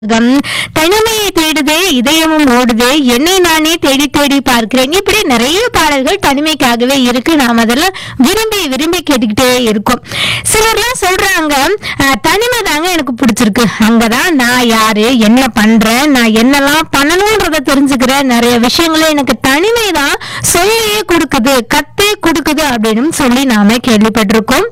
come தனிமையை தேடுதே இதயமும் ஓடுதே என்னை நானே தேடி தேடி பார்க்கிறேன் இப்படி நிறைய பாடல்கள் தனிமைக்காகவே இருக்கு நாம் அதெல்லாம் விரும்பி விரும்பி கேட்டுக்கிட்டே இருக்கோம் சிலர்லாம் சொல்றாங்க "அஹ், தனிமை தாங்க எனக்கு பிடிச்சிருக்கு அங்கதான் நான் யாரு என்ன பண்றேன் நான் என்னெல்லாம் பண்ணணும்ன்றத தெரிஞ்சுக்கிறேன் நிறைய விஷயங்களை எனக்கு தனிமை தான் சொல்லியே கொடுக்குது கத்தே கொடுக்குது அப்படின்னு சொல்லி நாம கேள்விப்பட்டிருக்கோம்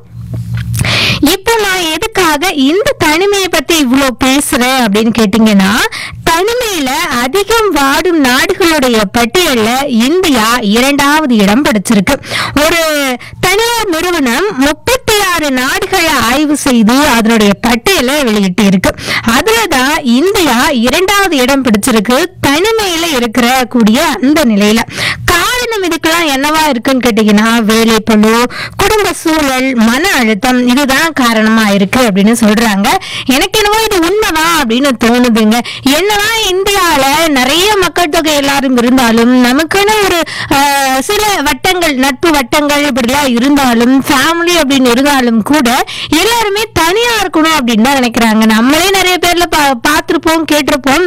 இப்போ நான் எதுக்காக இந்த தனிமையை பத்தி இவ்வளோ பேசுறேன் அப்படின்னு கேட்டீங்கன்னா தனிமையில அதிகம் வாடும் நாடுகளுடைய பட்டியல்ல இந்தியா இரண்டாவது இடம் பிடிச்சிருக்கு ஒரு தனியார் நிறுவனம் முப்பத்தி ஆறு நாடுகளை ஆய்வு செய்து அதனுடைய பட்டியலை வெளியிட்டு இருக்கு அதுலதான் இந்தியா இரண்டாவது இடம் பிடிச்சிருக்கு தனிமையில இருக்கிற கூடிய அந்த நிலையில காரணம் இதுக்கெல்லாம் என்னவா இருக்குன்னு கேட்டீங்கன்னா வேலைப்பளு குடும்ப சூழல் மன அழுத்தம் இதுதான் காரணமா இருக்கு அப்படின்னு சொல்றாங்க எனக்கு என்னவோ இது உண்மைதான் அப்படின்னு தோணுதுங்க என்னதான் இந்தியால நிறைய மக்கள் தொகை எல்லாரும் இருந்தாலும் நமக்குன்னு ஒரு ஆஹ், சில வட்டங்கள் நட்பு வட்டங்கள் இப்படிலாம் இருந்தாலும் ஃபேமிலி அப்படின்னு இருந்தாலும் கூட எல்லாருமே தனியா இருக்கணும் அப்படின்னு தான் நினைக்கிறாங்க நம்மளே நிறைய பேர்ல பா பார்த்திருப்போம் கேட்டிருப்போம்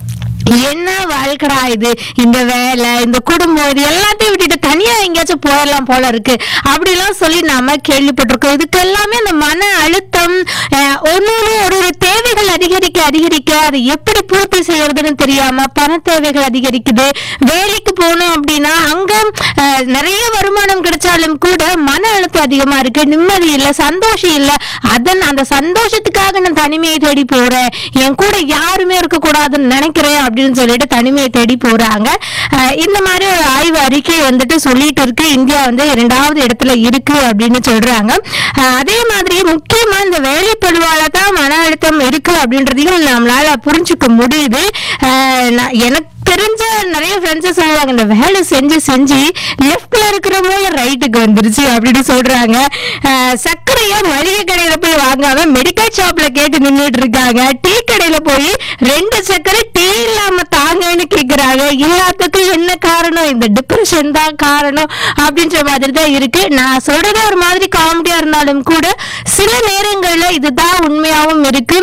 என்ன வாழ்க்கடா இது இந்த வேலை இந்த குடும்பம் இது எல்லாத்தையும் விட்டுட்டு தனியா எங்கேயாச்சும் போயிடலாம் போல இருக்கு அப்படிலாம் சொல்லி நாம கேள்விப்பட்டிருக்கோம் இதுக்கு எல்லாமே அந்த மன அழுத்தம் அஹ், ஒன்னொன்னு ஒரு ஒரு தேவைகள் அதிகரிக்க அதிகரிக்க அதை எப்படி பூர்த்தி செய்யறதுன்னு தெரியாம பண தேவைகள் அதிகரிக்குது வேலைக்கு போகணும் அப்படின்னா அங்க அஹ், நிறைய வருமானம் கிடைச்சாலும் கூட மன அழுத்தம் அதிகமா இருக்கு நிம்மதி இல்ல சந்தோஷம் இல்ல அதன் அந்த சந்தோஷத்துக்காக நான் தனிமையை தேடி போறேன் என் கூட யாருமே இருக்க கூடாதுன்னு நினைக்கிறேன் அப்படின்னு சொல்லிட்டு தனிமையை தேடி போறாங்க அஹ் இந்த மாதிரி ஒரு ஆய்வு அறிக்கை வந்துட்டு சொல்லிட்டு இருக்கு இந்தியா வந்து இரண்டாவது இடத்துல இருக்கு அப்படின்னு சொல்றாங்க அஹ் அதே மாதிரி முக்கியமா இந்த வேலைப்பழுவால தான் மன அழுத்தம் இருக்கு அப்படின்றதையும் நம்மளால புரிஞ்சுக்க முடியுது அஹ் நான் எனக்கு தெரிஞ்ச நிறைய ஃப்ரெண்ட்ஸ் சொல்லுவாங்க இந்த வேலை செஞ்சு செஞ்சு லெஃப்ட்ல இருக்கிற போது ரைட்டுக்கு வந்துருச்சு அப்படின்னு சொல்றாங்க அஹ் சர்க்கரைய மளிகை கடையில போய் வாங்காம மெடிக்கல் ஷாப்ல கேட்டு நின்னுட்டு இருக்காங்க டீ கடையில போய் ரெண்டு சர்க்கரை டீ இல்லாம தாங்கன்னு கேக்குறாங்க எல்லாத்துக்கும் என்ன காரணம் இந்த டிப்ரெஷன் தான் காரணம் அப்படின்ற மாதிரி தான் இருக்கு நான் சொல்றது ஒரு மாதிரி காமெடியா இருந்தாலும் கூட சில நேரங்கள்ல இதுதான் உண்மையாவும் இருக்கு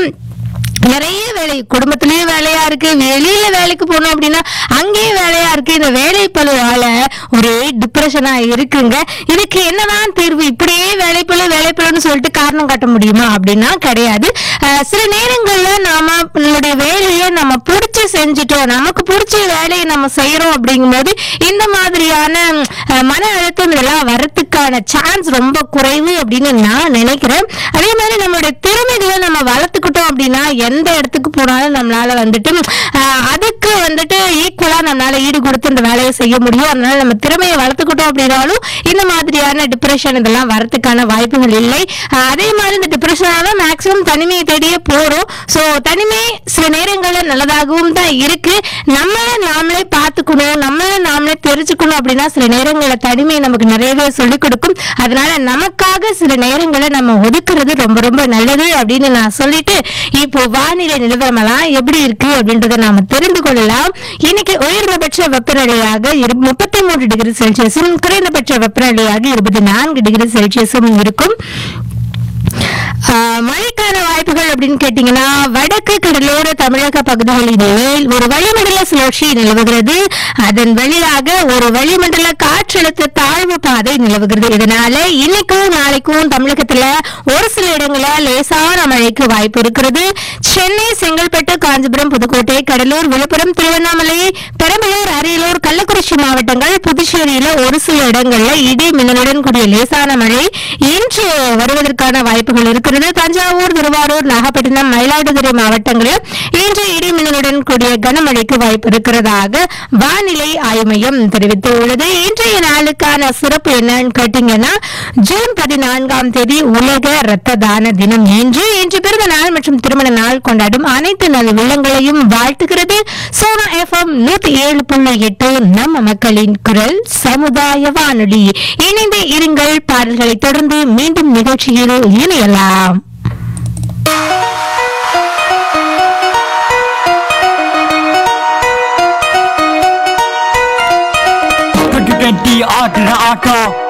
நிறைய வேலை குடும்பத்திலயும் வேலையா இருக்கு வெளியில வேலைக்கு போனோம் அப்படின்னா அங்கேயும் வேலையா இருக்கு இந்த வேலை பழுவால ஒரே டிப்ரெஷனா இருக்குங்க இதுக்கு என்னதான் தீர்வு இப்படியே வேலைப்பழு வேலைப்பழுன்னு சொல்லிட்டு காரணம் காட்ட முடியுமா அப்படின்னா கிடையாது அஹ் சில நேரங்கள்ல நாம நம்மளுடைய வேலையை நம்ம பிடிச்சி செஞ்சுட்டோம் நமக்கு பிடிச்ச வேலையை நம்ம செய்யறோம் அப்படிங்கும்போது இந்த மாதிரியான அஹ், மன அழுத்தம் இதெல்லாம் வரத்துக்கான சான்ஸ் ரொம்ப குறைவு அப்படின்னு நான் நினைக்கிறேன் அதே மாதிரி நம்மளுடைய திறமைகளை நம்ம வளர்த்துக்கிட்டோம் அப்படின்னா எந்த இடத்துக்கு போனாலும் நம்மளால வந்துட்டு ஆஹ், அதுக்கு வந்துட்டு ஈக்குவலா நம்மளால ஈடு கொடுத்து இந்த வேலையை செய்ய முடியும் அதனால நம்ம திறமையை வளர்த்துக்கிட்டோம் அப்படின்னாலும் இந்த மாதிரியான டிப்ரெஷன் இதெல்லாம் வரத்துக்கான வாய்ப்புகள் இல்லை ஆஹ், அதே மாதிரி இந்த டிப்ரெஷனால மேக்சிமம் தனிமையை தேடியே போறோம் ஸோ தனிமை சில நேரங்கள்ல நல்லதாகவும் தான் இருக்கு நம்மளை நாமளே பார்த்துக்கணும் நம்மளை நாமளே தெரிஞ்சுக்கணும் அப்படின்னா சில நேரங்களில் தனிமை நமக்கு நிறையவே சொல்லிக் கொடுக்கும் அதனால நமக்காக சில நேரங்களை நம்ம ஒதுக்குறது ரொம்ப ரொம்ப நல்லது அப்படின்னு நான் சொல்லிட்டு இப்போ வானிலை நிலவரமெல்லாம் எப்படி இருக்கு அப்படின்றத நாம தெரிந்து கொள்ளலாம் இன்னைக்கு உயர்ந்தபட்ச வெப்பநிலையாக முப்பத்தி மூன்று டிகிரி செல்சியஸும் குறைந்தபட்ச வெப்பநிலையாக இருபத்தி நான்கு டிகிரி செல்சியஸும் இருக்கும் ஆஹ் மழைக்கான வாய்ப்புகள் அப்படின்னு கேட்டீங்கன்னா வடக்கு கடலோர தமிழக பகுதிகளின் மேல் ஒரு வளிமண்டல சுழற்சி நிலவுகிறது அதன் வழியாக ஒரு வளிமண்டல காற்றழுத்த தாழ்வு பாதை நிலவுகிறது இதனால இன்னைக்கும் நாளைக்கும் தமிழகத்துல ஒரு சில இடங்கள்ல லேசான மழைக்கு வாய்ப்பு இருக்கிறது சென்னை செங்கல்பட்டு காஞ்சிபுரம் புதுக்கோட்டை கடலூர் விழுப்புரம் திருவண்ணாமலை பெரம்பலூர் அரியலூர் கள்ளக்குறிச்சி மாவட்டங்கள் புதுச்சேரியில ஒரு சில இடங்கள்ல இடி மின்னலுடன் கூடிய லேசான மழை இன்று வருவதற்கான வாய்ப்புகள் இருக்கிறது தஞ்சாவூர் திருவாரூர் நாகப்பட்டினம் மயிலாடுதுறை மாவட்டங்களில் இன்று இடி மின்னலுடன் கூடிய கனமழைக்கு வாய்ப்பு இருக்கிறதாக வானிலை ஆய்வு மையம் தெரிவித்துள்ளது இன்றைய நாளுக்கான சிறப்பு என்னன்னு கேட்டீங்கன்னா ஜூன் பதினான்காம் தேதி உலக இரத்த தான தினம் இன்று இன்று பிறந்த நாள் மற்றும் திருமண நாள் கொண்டாடும் அனைத்து நல் உள்ளங்களையும் வாழ்த்துகிறது சோனா எஃப்எம் நூத்தி ஏழு புள்ளி எட்டு நம்ம மக்களின் குரல் சமுதாய வானொலி இணைந்து இருங்கள் பாடல்களை தொடர்ந்து மீண்டும் நிகழ்ச்சியில் இணையலாம் கட்டு கட்டி ஆட்டுற ஆட்டம்